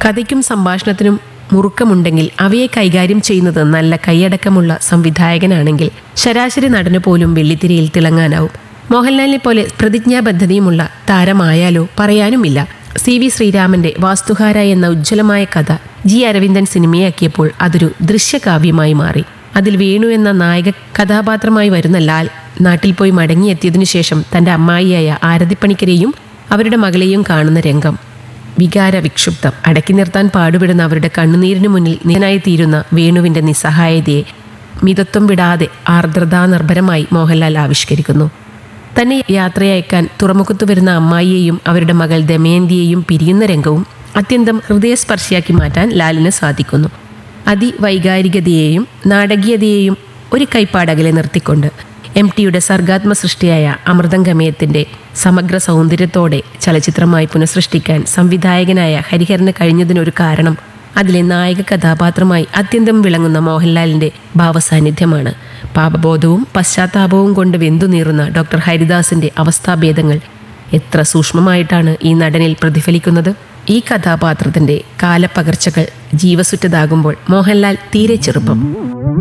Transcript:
കഥയ്ക്കും സംഭാഷണത്തിനും മുറുക്കമുണ്ടെങ്കിൽ അവയെ കൈകാര്യം ചെയ്യുന്നത് നല്ല കൈയടക്കമുള്ള സംവിധായകനാണെങ്കിൽ ശരാശരി നടന് പോലും വെള്ളിത്തിരയിൽ തിളങ്ങാനാവും മോഹൻലാലിനെ പോലെ പ്രതിജ്ഞാബദ്ധതയുമുള്ള താരമായാലോ പറയാനുമില്ല സി വി ശ്രീരാമന്റെ വാസ്തുഹാര എന്ന ഉജ്ജ്വലമായ കഥ ജി അരവിന്ദൻ സിനിമയാക്കിയപ്പോൾ അതൊരു ദൃശ്യകാവ്യമായി മാറി അതിൽ വേണു എന്ന നായക കഥാപാത്രമായി വരുന്ന ലാൽ നാട്ടിൽ പോയി മടങ്ങിയെത്തിയതിനു ശേഷം തന്റെ അമ്മായിയായ ആരതിപ്പണിക്കരെയും അവരുടെ മകളെയും കാണുന്ന രംഗം വികാര വിക്ഷുബ്ധം അടക്കി നിർത്താൻ പാടുപെടുന്ന അവരുടെ കണ്ണുനീരിനു മുന്നിൽ നിധനായി തീരുന്ന വേണുവിന്റെ നിസ്സഹായതയെ മിതത്വം വിടാതെ ആർദ്രതാനിർഭരമായി മോഹൻലാൽ ആവിഷ്കരിക്കുന്നു തന്നെ യാത്രയയക്കാൻ തുറമുഖത്തു വരുന്ന അമ്മായിയെയും അവരുടെ മകൾ ദമയന്തിയെയും പിരിയുന്ന രംഗവും അത്യന്തം ഹൃദയസ്പർശിയാക്കി മാറ്റാൻ ലാലിന് സാധിക്കുന്നു അതിവൈകാരികതയെയും നാടകീയതയെയും ഒരു കൈപ്പാടകലെ നിർത്തിക്കൊണ്ട് എം ടിയുടെ സർഗാത്മ സൃഷ്ടിയായ അമൃതംഗമയത്തിന്റെ സമഗ്ര സൗന്ദര്യത്തോടെ ചലച്ചിത്രമായി പുനഃസൃഷ്ടിക്കാൻ സംവിധായകനായ ഹരിഹരന് കഴിഞ്ഞതിനൊരു കാരണം അതിലെ നായക കഥാപാത്രമായി അത്യന്തം വിളങ്ങുന്ന മോഹൻലാലിന്റെ ഭാവസാന്നിധ്യമാണ് പാപബോധവും പശ്ചാത്താപവും കൊണ്ട് വെന്തുനീറുന്ന ഡോക്ടർ ഹരിദാസിന്റെ അവസ്ഥാഭേദങ്ങൾ എത്ര സൂക്ഷ്മമായിട്ടാണ് ഈ നടനിൽ പ്രതിഫലിക്കുന്നത് ഈ കഥാപാത്രത്തിന്റെ കാലപ്പകർച്ചകൾ ജീവസുറ്റതാകുമ്പോൾ മോഹൻലാൽ തീരെ ചെറുപ്പം